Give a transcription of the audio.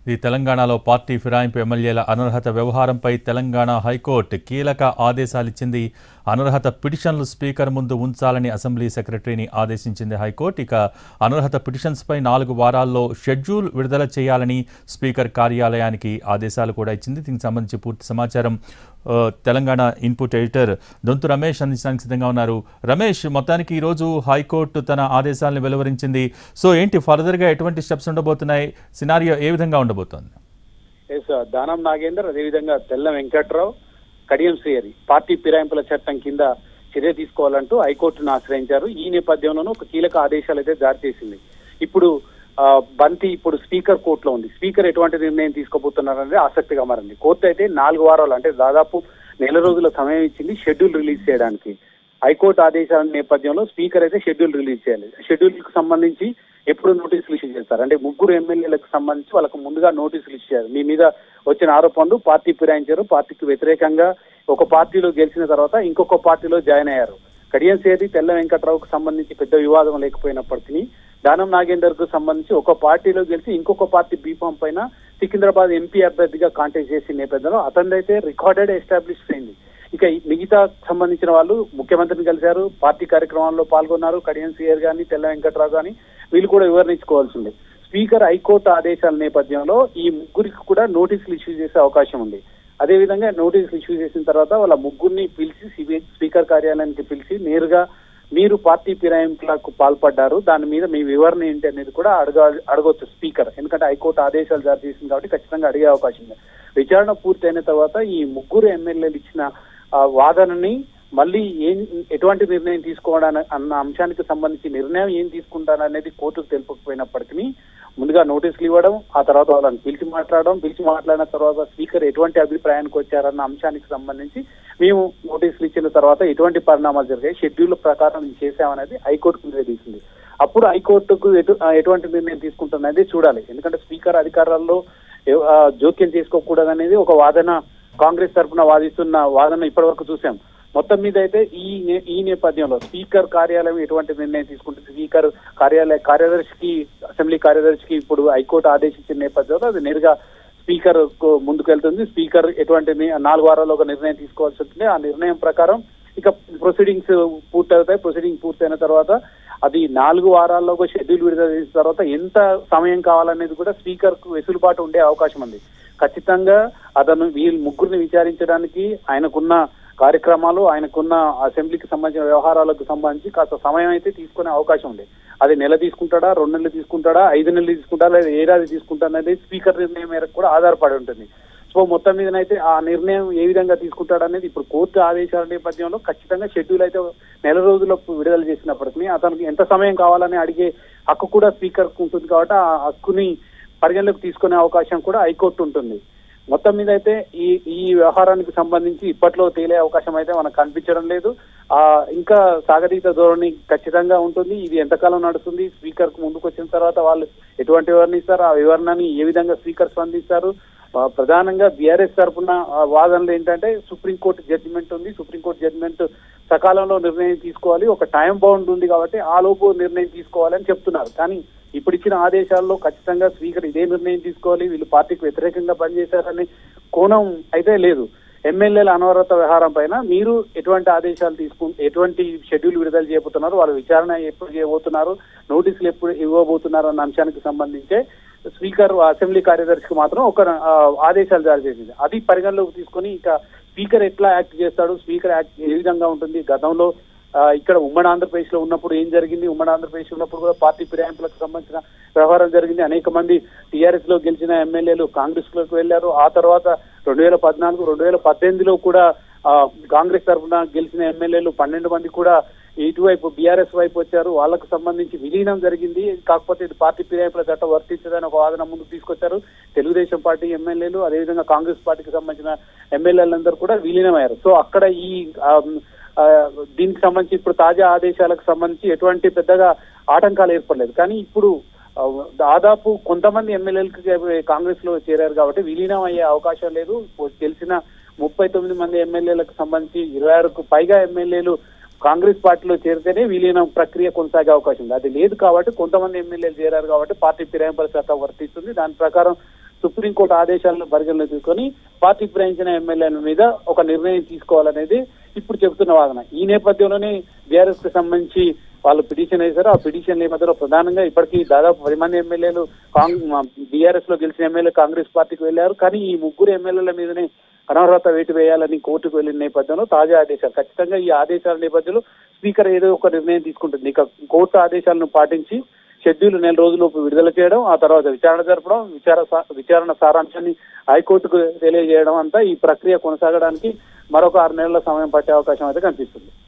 ఈ తెలంగాణలో పార్టీ ఫిరాయింపు ఎమ్మెల్యేల అనర్హత వ్యవహారంపై తెలంగాణ హైకోర్టు కీలక ఆదేశాలిచ్చింది అనర్హత పిటిషన్లు స్పీకర్ ముందు ఉంచాలని అసెంబ్లీ సెక్రటరీని ఆదేశించింది హైకోర్టు ఇక అనర్హత పిటిషన్స్పై నాలుగు వారాల్లో షెడ్యూల్ విడుదల చేయాలని స్పీకర్ కార్యాలయానికి ఆదేశాలు కూడా ఇచ్చింది దీనికి సంబంధించి పూర్తి సమాచారం ఆ, తెలంగాణ ఇన్పుట్ ఎడిటర్ దొంతు రమేష్ అందించడానికి సిద్ధంగా ఉన్నారు రమేష్ మొత్తానికి ఈరోజు హైకోర్టు తన ఆదేశాలను వెలువరించింది సో ఏంటి ఫర్దర్గా ఎటువంటి స్టెప్స్ ఉండబోతున్నాయి సినారియో ఏ విధంగా ఉండబోతోంది ఎస్ దానం నాగేందర్ అదేవిధంగా తెల్ల వెంకట్రావు కడియం శ్రీహరి పార్టీ ఫిరాయింపుల చట్టం కింద చర్య తీసుకోవాలంటూ హైకోర్టును ఆశ్రయించారు ఈ నేపథ్యంలోనూ ఒక కీలక ఆదేశాలు అయితే జారీ చేసింది ఇప్పుడు ఆ, బంతి ఇప్పుడు స్పీకర్ కోర్టులో ఉంది స్పీకర్ ఎటువంటి నిర్ణయం తీసుకోబోతున్నారనేది ఆసక్తిగా మారింది కోర్టు అయితే నాలుగు వారాలు అంటే దాదాపు నెల రోజుల సమయం ఇచ్చింది షెడ్యూల్ రిలీజ్ చేయడానికి హైకోర్టు ఆదేశాల నేపథ్యంలో స్పీకర్ అయితే షెడ్యూల్ రిలీజ్ చేయాలి షెడ్యూల్ కు సంబంధించి ఎప్పుడు నోటీసులు ఇష్యూ చేస్తారు అంటే ముగ్గురు ఎమ్మెల్యేలకు సంబంధించి వాళ్ళకు ముందుగా నోటీసులు ఇచ్చారు మీ మీద వచ్చిన ఆరోపణలు పార్టీ ఫిరాయించారు పార్టీకి వ్యతిరేకంగా ఒక పార్టీలో గెలిచిన తర్వాత ఇంకొక పార్టీలో జాయిన్ అయ్యారు కడియం సేది తెల్ల వెంకట్రావుకు సంబంధించి పెద్ద వివాదం లేకపోయినప్పటికీ దానం నాగేందర్ కు సంబంధించి ఒక పార్టీలో గెలిచి ఇంకొక పార్టీ బీఫామ్ పైన సికింద్రాబాద్ ఎంపీ అభ్యర్థిగా కాంటెస్ట్ చేసిన నేపథ్యంలో అతనిదైతే రికార్డెడ్ ఎస్టాబ్లిష్ అయింది ఇక ఈ మిగతా సంబంధించిన వాళ్ళు ముఖ్యమంత్రిని కలిశారు పార్టీ కార్యక్రమాల్లో పాల్గొన్నారు కడియం సీఆర్ గాని తెల్ల వెంకట్రావు గాని వీళ్ళు కూడా వివరించుకోవాల్సి ఉంది స్పీకర్ హైకోర్టు ఆదేశాల నేపథ్యంలో ఈ ముగ్గురికి కూడా నోటీసులు ఇష్యూ చేసే అవకాశం ఉంది అదేవిధంగా నోటీసులు ఇష్యూ చేసిన తర్వాత వాళ్ళ ముగ్గురిని పిలిచి సిబిఐ స్పీకర్ కార్యాలయానికి పిలిచి నేరుగా మీరు పార్టీ ఫిరాయింపులకు పాల్పడ్డారు దాని మీద మీ వివరణ ఏంటి అనేది కూడా అడగ అడగొచ్చు స్పీకర్ ఎందుకంటే హైకోర్టు ఆదేశాలు జారీ చేసింది కాబట్టి ఖచ్చితంగా అడిగే అవకాశం ఉంది విచారణ పూర్తయిన తర్వాత ఈ ముగ్గురు ఎమ్మెల్యేలు ఇచ్చిన ఆ, వాదనని మళ్ళీ ఏం ఎటువంటి నిర్ణయం తీసుకోవడానికి అన్న అంశానికి సంబంధించి నిర్ణయం ఏం తీసుకుంటారనేది కోర్టుకు తెలుపకపోయినప్పటికీ ముందుగా నోటీసులు ఇవ్వడం ఆ తర్వాత వాళ్ళని పిలిచి మాట్లాడడం పిలిచి మాట్లాడిన తర్వాత స్పీకర్ ఎటువంటి అభిప్రాయానికి వచ్చారన్న అంశానికి సంబంధించి మేము నోటీసులు ఇచ్చిన తర్వాత ఎటువంటి పరిణామాలు జరిగాయి షెడ్యూల్ ప్రకారం ఇది చేశామనేది హైకోర్టుకు నివేదించింది అప్పుడు హైకోర్టుకు ఎటు ఆ, ఎటువంటి నిర్ణయం తీసుకుంటున్నది చూడాలి ఎందుకంటే స్పీకర్ అధికారాల్లో ఎవ- ఆ, జోక్యం చేసుకోకూడదు అనేది ఒక వాదన కాంగ్రెస్ తరఫున వాదిస్తున్న వాదన ఇప్పటివరకు చూసాం మొత్తం మీద అయితే ఈ నే- ఈ నేపథ్యంలో స్పీకర్ కార్యాలయం ఎటువంటి నిర్ణయం తీసుకుంటుంది స్పీకర్ కార్యాలయ కార్యదర్శికి అసెంబ్లీ కార్యదర్శికి ఇప్పుడు హైకోర్టు ఆదేశించిన నేపథ్యంలో అది నేరుగా స్పీకర్ కు ముందుకెళ్తుంది స్పీకర్ ఎటువంటి ని- నాలుగు వారాల్లో ఒక నిర్ణయం తీసుకోవాల్సి ఉంటుంది ఆ నిర్ణయం ప్రకారం ఇక ప్రొసీడింగ్స్ పూర్తవుతాయి ప్రొసీడింగ్ పూర్తయిన తర్వాత అది నాలుగు వారాల్లో ఒక షెడ్యూల్ విడుదల చేసిన తర్వాత ఎంత సమయం కావాలనేది కూడా స్పీకర్ కు వెసులుబాటు ఉండే అవకాశం ఉంది ఖచ్చితంగా అతను వీళ్ళు ముగ్గురిని విచారించడానికి ఆయనకున్న కార్యక్రమాలు ఆయనకున్న అసెంబ్లీకి సంబంధించిన వ్యవహారాలకు సంబంధించి కాస్త సమయం అయితే తీసుకునే అవకాశం ఉంది అది నెల తీసుకుంటాడా రెండు నెలలు తీసుకుంటాడా ఐదు నెలలు తీసుకుంటాడా లేదా ఏడాది తీసుకుంటాడా అనేది స్పీకర్ నిర్ణయం మేరకు కూడా ఆధారపడి ఉంటుంది సో మొత్తం మీదనైతే ఆ నిర్ణయం ఏ విధంగా తీసుకుంటాడనేది ఇప్పుడు కోర్టు ఆదేశాల నేపథ్యంలో ఖచ్చితంగా షెడ్యూల్ అయితే నెల రోజుల్లో విడుదల చేసినప్పటికీ అతనికి ఎంత సమయం కావాలని అడిగే హక్కు కూడా స్పీకర్ ఉంటుంది కాబట్టి ఆ హక్కుని పరిగణలోకి తీసుకునే అవకాశం కూడా హైకోర్టు ఉంటుంది మొత్తం మీద అయితే ఈ ఈ వ్యవహారానికి సంబంధించి ఇప్పట్లో తేలే అవకాశం అయితే మనకు కనిపించడం లేదు ఆ ఇంకా సాగతీత ధోరణి ఖచ్చితంగా ఉంటుంది ఇది ఎంతకాలం నడుస్తుంది స్పీకర్ కు ముందుకు వచ్చిన తర్వాత వాళ్ళు ఎటువంటి వివరణ ఇస్తారు ఆ వివరణని ఏ విధంగా స్పీకర్ స్పందిస్తారు ఆ, ప్రధానంగా బీఆర్ఎస్ తరఫున ఆ, వాదనలు ఏంటంటే సుప్రీంకోర్టు జడ్జిమెంట్ ఉంది సుప్రీంకోర్టు జడ్జిమెంట్ సకాలంలో నిర్ణయం తీసుకోవాలి ఒక టైం బౌండ్ ఉంది కాబట్టి ఆ లోపు నిర్ణయం తీసుకోవాలని చెప్తున్నారు కానీ ఇప్పుడు ఇచ్చిన ఆదేశాల్లో ఖచ్చితంగా స్పీకర్ ఇదే నిర్ణయం తీసుకోవాలి వీళ్ళు పార్టీకి వ్యతిరేకంగా పనిచేశారని కోణం అయితే లేదు ఎమ్మెల్యేల అనవరత వ్యవహారం పైన మీరు ఎటువంటి ఆదేశాలు తీసుకు ఎటువంటి షెడ్యూల్ విడుదల చేయబోతున్నారు వాళ్ళ విచారణ ఎప్పుడు చేయబోతున్నారు నోటీసులు ఎప్పుడు ఇవ్వబోతున్నారు అన్న అంశానికి సంబంధించే స్పీకర్ అసెంబ్లీ కార్యదర్శికి మాత్రం ఒక ఆ, ఆదేశాలు జారీ చేసింది అది పరిగణలోకి తీసుకొని ఇక స్పీకర్ ఎట్లా యాక్ట్ చేస్తాడు స్పీకర్ యాక్ట్ ఏ విధంగా ఉంటుంది గతంలో ఆ, ఇక్కడ ఉమ్మడి ఆంధ్రప్రదేశ్ లో ఉన్నప్పుడు ఏం జరిగింది ఉమ్మడి ఆంధ్రప్రదేశ్ ఉన్నప్పుడు కూడా పార్టీ ఫిరాయింపులకు సంబంధించిన వ్యవహారం జరిగింది అనేక మంది టీఆర్ఎస్ లో గెలిచిన ఎమ్మెల్యేలు కాంగ్రెస్ లోకి వెళ్లారు ఆ తర్వాత రెండు వేల పద్నాలుగు రెండు వేల పద్దెనిమిదిలో కూడా ఆ, కాంగ్రెస్ తరఫున గెలిచిన ఎమ్మెల్యేలు పన్నెండు మంది కూడా ఇటువైపు బీఆర్ఎస్ వైపు వచ్చారు వాళ్ళకు సంబంధించి విలీనం జరిగింది కాకపోతే ఇది పార్టీ ఫిరాయింపుల చట్టం వర్తించదని ఒక వాదన ముందుకు తీసుకొచ్చారు తెలుగుదేశం పార్టీ ఎమ్మెల్యేలు అదేవిధంగా కాంగ్రెస్ పార్టీకి సంబంధించిన ఎమ్మెల్యేలందరూ కూడా విలీనమయ్యారు సో అక్కడ ఈ ఆ, ఆ, దీనికి సంబంధించి ఇప్పుడు తాజా ఆదేశాలకు సంబంధించి ఎటువంటి పెద్దగా ఆటంకాలు ఏర్పడలేదు కానీ ఇప్పుడు ఆ, దాదాపు కొంతమంది ఎమ్మెల్యేలకు కాంగ్రెస్ లో చేరారు కాబట్టి విలీనం అయ్యే అవకాశం లేదు తెలిసిన ముప్పై తొమ్మిది మంది ఎమ్మెల్యేలకు సంబంధించి ఇరవై ఆరుకు పైగా ఎమ్మెల్యేలు కాంగ్రెస్ పార్టీలో చేరితేనే విలీనం ప్రక్రియ కొనసాగే అవకాశం ఉంది అది లేదు కాబట్టి కొంతమంది ఎమ్మెల్యేలు చేరారు కాబట్టి పార్టీ ఫిరాయింపుల చట్టం వర్తిస్తుంది దాని ప్రకారం సుప్రీంకోర్టు ఆదేశాలను పరిగణలోకి తీసుకొని పార్టీ ఫిరాయించిన ఎమ్మెల్యేల మీద ఒక నిర్ణయం తీసుకోవాలనేది ఇప్పుడు చెబుతున్న వాదన ఈ నేపథ్యంలోనే బీఆర్ఎస్ కి సంబంధించి వాళ్ళు పిటిషన్ వేశారు ఆ పిటిషన్ మధ్యలో ప్రధానంగా ఇప్పటికీ దాదాపు పది మంది ఎమ్మెల్యేలు బీఆర్ఎస్ లో గెలిచిన ఎమ్మెల్యే కాంగ్రెస్ పార్టీకి వెళ్లారు కానీ ఈ ముగ్గురు ఎమ్మెల్యేల మీదనే అనర్హత వేటు వేయాలని కోర్టుకు వెళ్లిన నేపథ్యంలో తాజా ఆదేశాలు ఖచ్చితంగా ఈ ఆదేశాల నేపథ్యంలో స్పీకర్ ఏదో ఒక నిర్ణయం తీసుకుంటుంది ఇక కోర్టు ఆదేశాలను పాటించి షెడ్యూల్ నెల రోజులలోపు విడుదల చేయడం ఆ తర్వాత విచారణ జరపడం విచార సా- విచారణ సారాంశాన్ని హైకోర్టుకు తెలియజేయడం అంతా ఈ ప్రక్రియ కొనసాగడానికి మరొక ఆరు నెలల సమయం పట్టే అవకాశం అయితే కనిపిస్తుంది